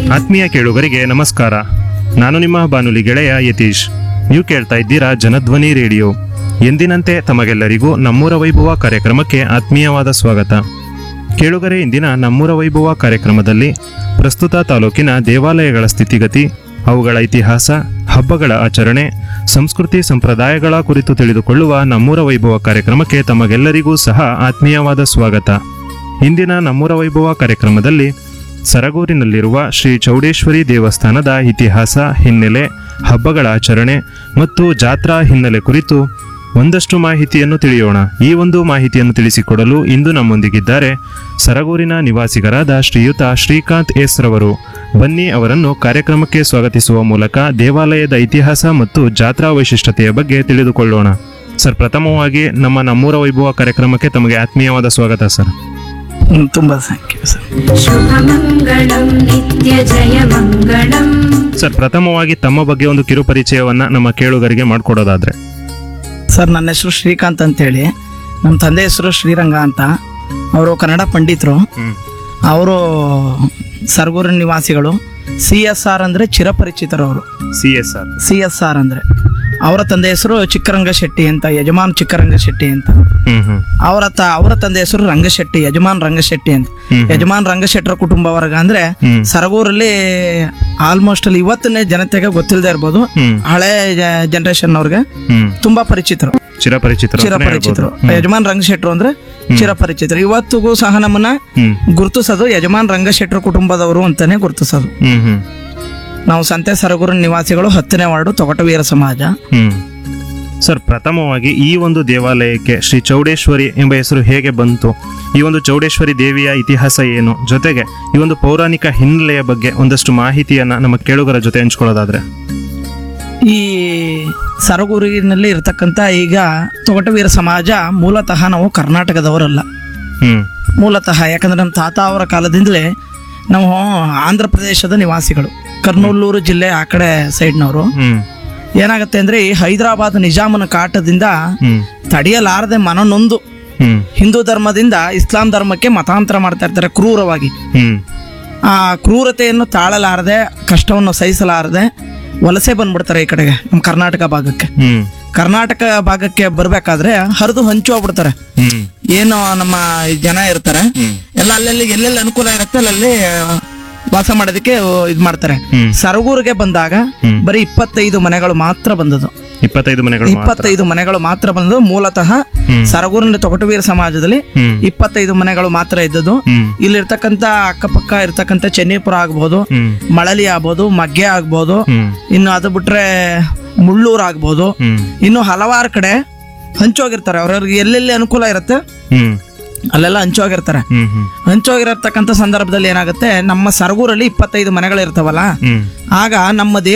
ಆತ್ಮೀಯ ಕೇಳುಗರಿಗೆ ನಮಸ್ಕಾರ ನಾನು ನಿಮ್ಮ ಬಾನುಲಿ ಗೆಳೆಯ ಯತೀಶ್ ನೀವು ಕೇಳ್ತಾ ಇದ್ದೀರಾ ಜನಧ್ವನಿ ರೇಡಿಯೋ ಎಂದಿನಂತೆ ತಮಗೆಲ್ಲರಿಗೂ ನಮ್ಮೂರ ವೈಭವ ಕಾರ್ಯಕ್ರಮಕ್ಕೆ ಆತ್ಮೀಯವಾದ ಸ್ವಾಗತ ಕೇಳುಗರೆ ಇಂದಿನ ನಮ್ಮೂರ ವೈಭವ ಕಾರ್ಯಕ್ರಮದಲ್ಲಿ ಪ್ರಸ್ತುತ ತಾಲೂಕಿನ ದೇವಾಲಯಗಳ ಸ್ಥಿತಿಗತಿ ಅವುಗಳ ಇತಿಹಾಸ ಹಬ್ಬಗಳ ಆಚರಣೆ ಸಂಸ್ಕೃತಿ ಸಂಪ್ರದಾಯಗಳ ಕುರಿತು ತಿಳಿದುಕೊಳ್ಳುವ ನಮ್ಮೂರ ವೈಭವ ಕಾರ್ಯಕ್ರಮಕ್ಕೆ ತಮಗೆಲ್ಲರಿಗೂ ಸಹ ಆತ್ಮೀಯವಾದ ಸ್ವಾಗತ ಇಂದಿನ ನಮ್ಮೂರ ವೈಭವ ಕಾರ್ಯಕ್ರಮದಲ್ಲಿ ಸರಗೂರಿನಲ್ಲಿರುವ ಶ್ರೀ ಚೌಡೇಶ್ವರಿ ದೇವಸ್ಥಾನದ ಇತಿಹಾಸ ಹಿನ್ನೆಲೆ ಹಬ್ಬಗಳ ಆಚರಣೆ ಮತ್ತು ಜಾತ್ರಾ ಹಿನ್ನೆಲೆ ಕುರಿತು ಒಂದಷ್ಟು ಮಾಹಿತಿಯನ್ನು ತಿಳಿಯೋಣ ಈ ಒಂದು ಮಾಹಿತಿಯನ್ನು ತಿಳಿಸಿಕೊಡಲು ಇಂದು ನಮ್ಮೊಂದಿಗಿದ್ದಾರೆ ಸರಗೂರಿನ ನಿವಾಸಿಗರಾದ ಶ್ರೀಯುತ ಶ್ರೀಕಾಂತ್ ಎಸ್ ರವರು ಬನ್ನಿ ಅವರನ್ನು ಕಾರ್ಯಕ್ರಮಕ್ಕೆ ಸ್ವಾಗತಿಸುವ ಮೂಲಕ ದೇವಾಲಯದ ಇತಿಹಾಸ ಮತ್ತು ಜಾತ್ರಾ ವೈಶಿಷ್ಟ್ಯತೆಯ ಬಗ್ಗೆ ತಿಳಿದುಕೊಳ್ಳೋಣ ಸರ್ ಪ್ರಥಮವಾಗಿ ನಮ್ಮ ನಮ್ಮೂರ ವೈಭವ ಕಾರ್ಯಕ್ರಮಕ್ಕೆ ತಮಗೆ ಆತ್ಮೀಯವಾದ ಸ್ವಾಗತ ಸರ್ ಹ್ಮ್, ತುಂಬ ಥ್ಯಾಂಕ್ ಯು ಸರ್ शुभमङ्गलं नित्यजयमङ्गलम् ಸರ್ ಪ್ರಥಮವಾಗಿ ತಮ್ಮ ಬಗ್ಗೆ ಒಂದು ಕಿರು ಪರಿಚಯವನ್ನ ನಮ್ಮ ಕೇಳುಗರಿಗೆ ಮಾಡಿಕೊಡೋದಾದ್ರೆ ಸರ್ ನನ್ನ ಹೆಸರು ಶ್ರೀಕಾಂತ್ ಅಂತೇಳಿ ನಮ್ಮ ತಂದೆ ಹೆಸರು ಶ್ರೀರಂಗ ಅಂತ ಅವರು ಕನ್ನಡ ಪಂಡಿತರು ಅವರು ಸರ್ಗೂರಿನ ನಿವಾಸಿಗಳು ಸಿ ಎಸ್ ಆರ್ ಅಂದರೆ ಚಿರಪರಿಚಿತರು ಅವರು C S R C S R ಅಂದರೆ ಅವರ ತಂದೆ ಹೆಸರು ಚಿಕ್ಕರಂಗ ಶೆಟ್ಟಿ ಅಂತ ಯಜಮಾನ್ ಚಿಕ್ಕರಂಗ ಶೆಟ್ಟಿ ಅಂತ ಹ್ಮ್ ಹ್ಮ್ ಅವರ ತ ಅವರ ತಂದೆ ಹೆಸರು ರಂಗಶೆಟ್ಟಿ ಯಜಮಾನ್ ರಂಗಶೆಟ್ಟಿ ಅಂತ ಹ್ಮ್. ಯಜಮಾನ್ ರಂಗಶೆಟ್ಟರ ಕುಟುಂಬ ವರ್ಗ ಅಂದ್ರೆ ಹ್ಮ್. ಸರಗೂರಲ್ಲಿ ಆಲ್ಮೋಸ್ಟ್ ಅಲ್ಲಿ ಇವತ್ತಿನ ಜನತೆಗೆ ಗೊತ್ತಿಲ್ಲದೆ ಇರ್ಬೋದು ಹ್ಮ್ ಹಳೆ ಜನರೇಷನ್ ಅವ್ರಿಗೆ ಹ್ಮ್ ತುಂಬಾ ಪರಿಚಿತರು ಚಿರಪರಿಚಿತರು ಅಂತಾನೆ ಚಿರಪರಿಚಿತರು ಹೇಳ್ಬೋದು. ಯಜಮಾನ್ ರಂಗಶೆಟ್ರು ಅಂದ್ರೆ ಚಿರಪರಿಚಿತರು ಇವತ್ತಿಗೂ ಸಹ ನಮ್ಮನ್ನ ಹ್ಮ್ ಗುರುತಿಸೋದು ಯಜಮಾನ್ ರಂಗಶೆಟ್ರ ಕುಟುಂಬದವರು ಅಂತಾನೆ ಗುರುತಿಸೋದು ಹ್ಮ್ ಹ್ಮ್ ನಾವು ಸಂತೆ ಸರಗೂರು ನಿವಾಸಿಗಳು ಹತ್ತನೇ ವಾರ್ಡು ತೊಗಟವೀರ ಸಮಾಜ ಹ್ಮ್ ಸರ್ ಪ್ರಥಮವಾಗಿ ಈ ಒಂದು ದೇವಾಲಯಕ್ಕೆ ಶ್ರೀ ಚೌಡೇಶ್ವರಿ ಎಂಬ ಹೆಸರು ಹೇಗೆ ಬಂತು ಈ ಒಂದು ಚೌಡೇಶ್ವರಿ ದೇವಿಯ ಇತಿಹಾಸ ಏನು ಜೊತೆಗೆ ಈ ಒಂದು ಪೌರಾಣಿಕ ಹಿನ್ನೆಲೆಯ ಬಗ್ಗೆ ಒಂದಷ್ಟು ಮಾಹಿತಿಯನ್ನ ನಮ್ಮ ಕೇಳುಗರ ಜೊತೆ ಹಂಚ್ಕೊಳ್ಳೋದಾದ್ರೆ ಈ ಸರಗೂರಿನಲ್ಲಿ ಇರತಕ್ಕಂತ ಈಗ ತೊಗಟವೀರ ಸಮಾಜ ಮೂಲತಃ ನಾವು ಕರ್ನಾಟಕದವರಲ್ಲ ಹ್ಮ್ ಮೂಲತಃ ಯಾಕಂದ್ರೆ ನಮ್ಮ ತಾತ ಅವರ ಕಾಲದಿಂದಲೇ ನಾವು ಆಂಧ್ರ ಪ್ರದೇಶದ ನಿವಾಸಿಗಳು ಕರ್ನೂಲೂರು ಜಿಲ್ಲೆ ಆ ಕಡೆ ಸೈಡ್ನವರು ಹ್ಮ್ ಏನಾಗುತ್ತೆ ಅಂದ್ರೆ ಈ ಹೈದರಾಬಾದ್ ನಿಜಾಮನ ಕಾಟದಿಂದ ಹ್ಮ್ ತಡೆಯಲಾರದೆ ಮನನೊಂದು ಹ್ಮ್ ಹಿಂದೂ ಧರ್ಮದಿಂದ ಇಸ್ಲಾಂ ಧರ್ಮಕ್ಕೆ ಮತಾಂತರ ಮಾಡ್ತಾ ಇರ್ತಾರೆ ಕ್ರೂರವಾಗಿ ಹ್ಮ್ ಆ ಕ್ರೂರತೆಯನ್ನು ತಾಳಲಾರದೆ ಕಷ್ಟವನ್ನು ಸಹಿಸಲಾರದೆ ವಲಸೆ ಬಂದ್ಬಿಡ್ತಾರೆ ಈ ಕಡೆಗೆ ನಮ್ಮ ಕರ್ನಾಟಕ ಭಾಗಕ್ಕೆ ಹ್ಮ್ ಕರ್ನಾಟಕ ಭಾಗಕ್ಕೆ ಬರ್ಬೇಕಾದ್ರೆ ಹರಿದು ಹಂಚು ಹೋಗ್ಬಿಡ್ತಾರೆ ಹ್ಮ್ ಏನು ನಮ್ಮ ಜನ ಇರ್ತಾರೆ ಎಲ್ಲ ಅಲ್ಲೆಲ್ಲಿ ಎಲ್ಲೆಲ್ಲಿ ಅನುಕೂಲ ಇರುತ್ತೆ ಅಲ್ಲಲ್ಲಿ ವಾಸ ಮಾಡೋದಕ್ಕೆ ಇದು ಮಾಡ್ತಾರೆ ಹ್ಮ್. ಸರಗೂರಿಗೆ ಬಂದಾಗ ಹ್ಮ್. ಬರೀ ಇಪ್ಪತ್ತೈದು ಮನೆಗಳು ಮಾತ್ರ ಬಂದದ್ದು ಇಪ್ಪತ್ತೈದು ಮನೆಗಳು ಮಾತ್ರ. ಇಪ್ಪತ್ತೈದು ಮನೆಗಳು ಮಾತ್ರ ಬಂದದ್ದು ಮೂಲತಃ ಹ್ಮ್. ಸರಗೂರಿನ ತೊಗಟವೀರ ಸಮಾಜದಲ್ಲಿ ಹ್ಮ್ ಇಪ್ಪತ್ತೈದು ಮನೆಗಳು ಮಾತ್ರ ಇದ್ದದ್ದು ಹ್ಮ್ ಇಲ್ಲಿರ್ತಕ್ಕಂಥ ಅಕ್ಕಪಕ್ಕ ಇರ್ತಕ್ಕಂಥ ಚೆನ್ನೀಪುರ ಆಗ್ಬೋದು ಹ್ಮ್ ಮಳಲಿ ಆಗ್ಬೋದು ಮಗ್ಗೆ ಆಗ್ಬೋದು ಹ್ಮ್ ಇನ್ನು ಅದು ಬಿಟ್ರೆ ಮುಳ್ಳೂರು ಆಗ್ಬೋದು ಹ್ಮ್ ಇನ್ನು ಹಲವಾರು ಕಡೆ ಹಂಚೋಗಿರ್ತಾರೆ ಅವ್ರವ್ರಿಗೆ ಎಲ್ಲೆಲ್ಲಿ ಅನುಕೂಲ ಇರುತ್ತೆ ಹ್ಮ್ ಅಲ್ಲೆಲ್ಲ ಹಂಚೋಗಿರ್ತಾರೆ ಹ್ಮ್ ಹ್ಮ್ ಹಂಚೋಗಿರತಕ್ಕಂಥ ಸಂದರ್ಭದಲ್ಲಿ ಏನಾಗುತ್ತೆ ನಮ್ಮ ಸರಗೂರಲ್ಲಿ ಇಪ್ಪತ್ತೈದು ಮನೆಗಳು ಇರ್ತಾವಲ್ಲ ಹ್ಮ್ ಆಗ ನಮ್ಮ